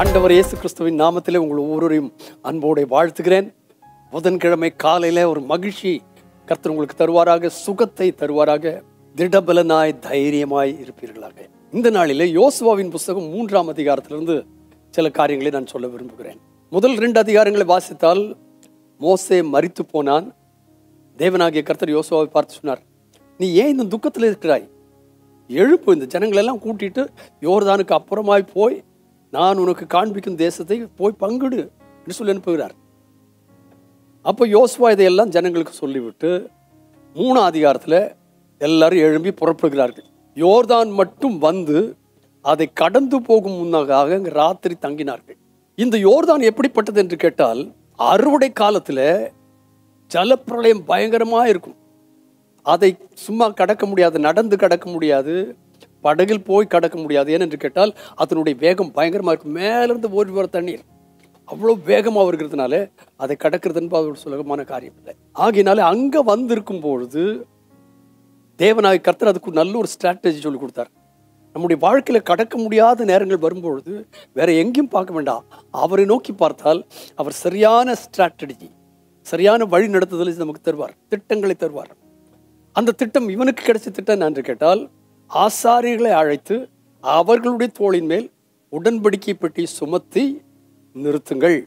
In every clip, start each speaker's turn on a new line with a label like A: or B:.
A: ஆண்டவர் இயேசு கிறிஸ்துவின் நாமத்திலே உங்கள் ஒவ்வொருவரையும் அன்போடு வாழ்த்துகிறேன் புதன்கிழமை காலையில ஒரு மகிழ்ச்சி கர்த்தர் உங்களுக்கு தருவாராக சுகத்தை தருவாராக திடபலனாய் தைரியமாய் இருப்பீர்களாக இந்த நாளிலே யோசுவாவின் புஸ்தகம் மூன்றாம் அதிகாரத்திலிருந்து சில காரியங்களை நான் சொல்ல விரும்புகிறேன் முதல் ரெண்டு அதிகாரங்களை வாசித்தால் மோசே மரித்து போனான் தேவனாகிய கர்த்தர் யோசுவாவை பார்த்து சொன்னார் நீ ஏன் இந்த துக்கத்தில் இருக்கிறாய் எழுப்பு இந்த ஜனங்களை எல்லாம் கூட்டிட்டு யோர்தானுக்கு அப்புறமாய் போய் நான் உனக்கு காண்பிக்கும் தேசத்தை போய் பங்கிடு என்று சொல்லி அனுப்புகிறார் அப்போ யோசுவா இதையெல்லாம் ஜனங்களுக்கு சொல்லிவிட்டு மூணாம் அதிகாரத்தில் எல்லாரும் எழும்பி புறப்படுகிறார்கள் யோர்தான் மட்டும் வந்து அதை கடந்து போகும் முன்னதாக அங்க ராத்திரி தங்கினார்கள் இந்த யோர்தான் எப்படிப்பட்டது என்று கேட்டால் அறுவடை காலத்துல ஜலப்பிரளயம் பயங்கரமா இருக்கும் அதை சும்மா கடக்க முடியாது நடந்து கடக்க முடியாது படகில் போய் கடக்க முடியாது ஏனென்று கேட்டால் அதனுடைய வேகம் பயங்கரமா இருக்கும் மேலிருந்து ஓடி வர தண்ணீர் அவ்வளோ வேகமா வருகிறதுனால அதை கடக்கிறது என்பது ஒரு சுலகமான காரியம் இல்லை ஆகையினால அங்க வந்திருக்கும் பொழுது தேவனாய் கர்த்தர் அதுக்கு நல்ல ஒரு ஸ்ட்ராட்டஜி சொல்லி கொடுத்தார் நம்முடைய வாழ்க்கையில கடக்க முடியாத நேரங்கள் வரும்பொழுது வேற எங்கேயும் பார்க்க வேண்டாம் அவரை நோக்கி பார்த்தால் அவர் சரியான ஸ்ட்ராட்டஜி சரியான வழி நடத்துதலை நமக்கு தருவார் திட்டங்களை தருவார் அந்த திட்டம் இவனுக்கு கிடைச்ச திட்டம் என்று கேட்டால் ஆசாரியர்களை அழைத்து அவர்களுடைய தோளின் மேல் உடன்படிக்கை பெட்டி சுமத்தி நிறுத்துங்கள்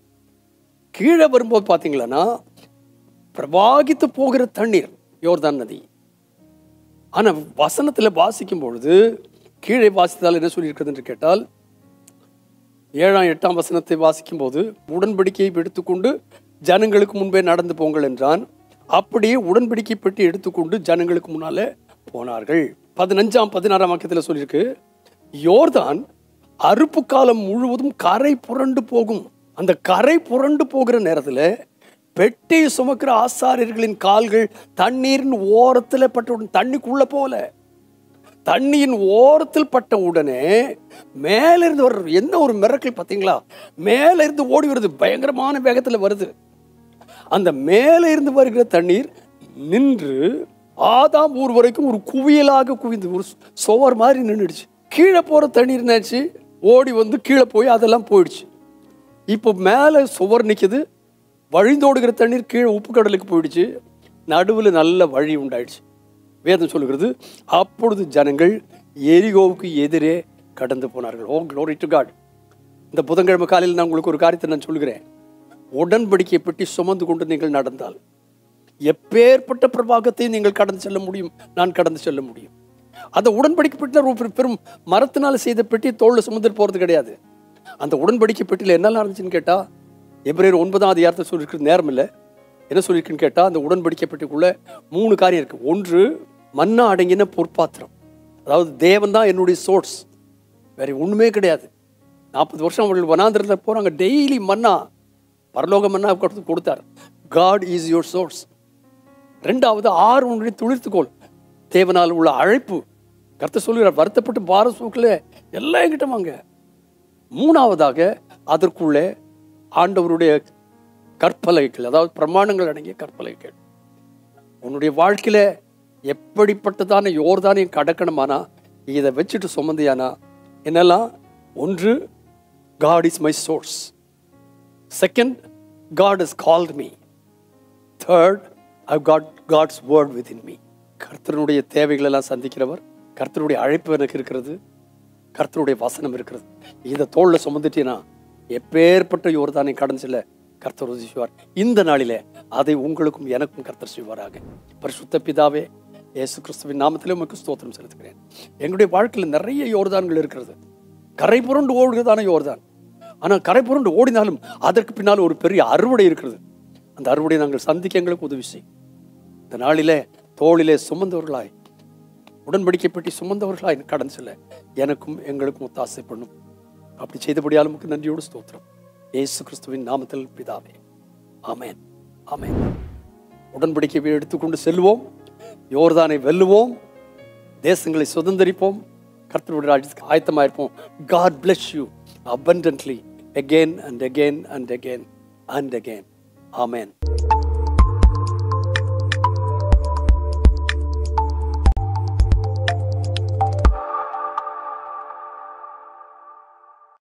A: கீழே வரும்போது பார்த்தீங்களன்னா பிரவாகித்து போகிற தண்ணீர் யோர்தான் நதி ஆனா வசனத்துல வாசிக்கும் பொழுது கீழே வாசித்தால் என்ன சொல்லியிருக்கிறது என்று கேட்டால் ஏழாம் எட்டாம் வசனத்தை வாசிக்கும் போது உடன்படிக்கையை எடுத்துக்கொண்டு ஜனங்களுக்கு முன்பே நடந்து போங்கள் என்றான் அப்படியே உடன்படிக்கை பெட்டி எடுத்துக்கொண்டு ஜனங்களுக்கு முன்னாலே போனார்கள் பதினஞ்சாம் பதினாறாம் வாக்கியத்தில் சொல்லியிருக்கு யோர்தான் அறுப்பு காலம் முழுவதும் கரை புரண்டு போகும் அந்த கரை புரண்டு போகிற நேரத்தில் பெட்டியை சுமக்கிற ஆசாரியர்களின் கால்கள் தண்ணீரின் ஓரத்தில் பட்ட தண்ணிக்குள்ள போல தண்ணியின் ஓரத்தில் பட்ட உடனே மேலிருந்து வர்ற என்ன ஒரு மிரக்கல் பார்த்தீங்களா மேல இருந்து ஓடி வருது பயங்கரமான வேகத்தில் வருது அந்த மேலே இருந்து வருகிற தண்ணீர் நின்று ஆதாம் ஊர் வரைக்கும் ஒரு குவியலாக குவிந்து ஒரு சுவர் மாதிரி நின்றுடுச்சு கீழே போற தண்ணீர் என்னாச்சு ஓடி வந்து கீழே போய் அதெல்லாம் போயிடுச்சு இப்போ மேலே சுவர் நிற்குது வழிந்தோடுகிற தண்ணீர் கீழே உப்பு கடலுக்கு போயிடுச்சு நடுவில் நல்ல வழி உண்டாயிடுச்சு வேதம் சொல்லுகிறது அப்பொழுது ஜனங்கள் எரிகோவுக்கு எதிரே கடந்து போனார்கள் ஓ க்ளோரி டு காட் இந்த புதன்கிழமை காலையில் நான் உங்களுக்கு ஒரு காரியத்தை நான் சொல்கிறேன் உடன்படிக்கை பெட்டி சுமந்து கொண்டு நீங்கள் நடந்தால் எப்பேற்பட்ட பிரபாகத்தை நீங்கள் கடந்து செல்ல முடியும் நான் கடந்து செல்ல முடியும் அந்த உடன்படிக்கை பெட்டியில் ஒரு பெரும் மரத்தினால் செய்த பெட்டி தோல்ல சுமந்துட்டு போறது கிடையாது அந்த உடன்படிக்கை பெட்டியில் என்னெல்லாம் இருந்துச்சுன்னு கேட்டா எப்ரேர் ஒன்பதாம் அதிகாரத்தை சொல்லியிருக்கிற நேரம் இல்லை என்ன சொல்லியிருக்குன்னு கேட்டா அந்த உடன்படிக்கை பெட்டிக்குள்ள மூணு காரியம் இருக்கு ஒன்று மண்ணா அடங்கின பொற்பாத்திரம் அதாவது தேவன் தான் என்னுடைய சோர்ஸ் வேற ஒண்ணுமே கிடையாது நாற்பது வருஷம் அவர்கள் வனாந்திரத்தில் போறாங்க டெய்லி மன்னா பரலோக மன்னா கொடுத்து கொடுத்தார் காட் இஸ் யுவர் சோர்ஸ் ரெண்டாவது ஆறு ஒன்றை துளிர்த்துக்கோள் தேவனால் உள்ள அழைப்பு கருத்து சொல்லுகிறார் வருத்தப்பட்டு பார சூக்கில் எல்லாம் என்கிட்ட வாங்க மூணாவதாக அதற்குள்ளே ஆண்டவருடைய கற்பலைகள் அதாவது பிரமாணங்கள் அடங்கிய கற்பலைகள் உன்னுடைய வாழ்க்கையில எப்படிப்பட்டதான யோர்தானையும் கடக்கணுமானா இதை வச்சுட்டு சுமந்தியானா என்னெல்லாம் ஒன்று God is my source second God is called me third I God God's word with in me கர்த்தருடைய தேவைகள் எல்லாம் சந்திக்கிறவர் கர்த்தருடைய அழைப்பு எனக்கு இருக்கிறது கர்த்தருடைய வசனம் இருக்கிறது இதை தோல்ல சுமந்துட்டீங்கன்னா எப்பேற்பட்ட யோர்தானை கடந்து செல்ல கர்த்தர் உதவி செய்வார் இந்த நாளிலே அதை உங்களுக்கும் எனக்கும் கர்த்தர் செய்வாராக பரிசுத்த பிதாவே இயேசு கிறிஸ்துவின் நாமத்திலே உமக்கு ஸ்தோத்திரம் செலுத்துகிறேன் எங்களுடைய வாழ்க்கையில் நிறைய யோர்தான்கள் இருக்கிறது கரை புரண்டு ஓடுகிறதான யோர்தான் ஆனால் கரை புரண்டு ஓடினாலும் அதற்கு பின்னால் ஒரு பெரிய அறுவடை இருக்கிறது அந்த அறுவடை நாங்கள் சந்திக்க எங்களுக்கு உதவி செய்யும் இந்த நாளிலே தோளிலே சுமந்தவர்களாய் உடன்படிக்கை பெட்டி சுமந்தவர்களாய் கடந்து செல்ல எனக்கும் எங்களுக்கும் ஒத்தாசை பண்ணும் அப்படி செய்தபடியால் உமக்கு நன்றியோடு ஸ்தோத்திரம் இயேசு கிறிஸ்துவின் நாமத்தில் பிதாவே ஆமென் ஆமென் உடன்படிக்கையை எடுத்துக்கொண்டு செல்வோம் யோர்தானை வெல்லுவோம் தேசங்களை சுதந்திரிப்போம் கர்த்தருடைய ராஜ்யத்துக்கு ஆயத்தமாயிருப்போம் God bless you abundantly again and again and again and again amen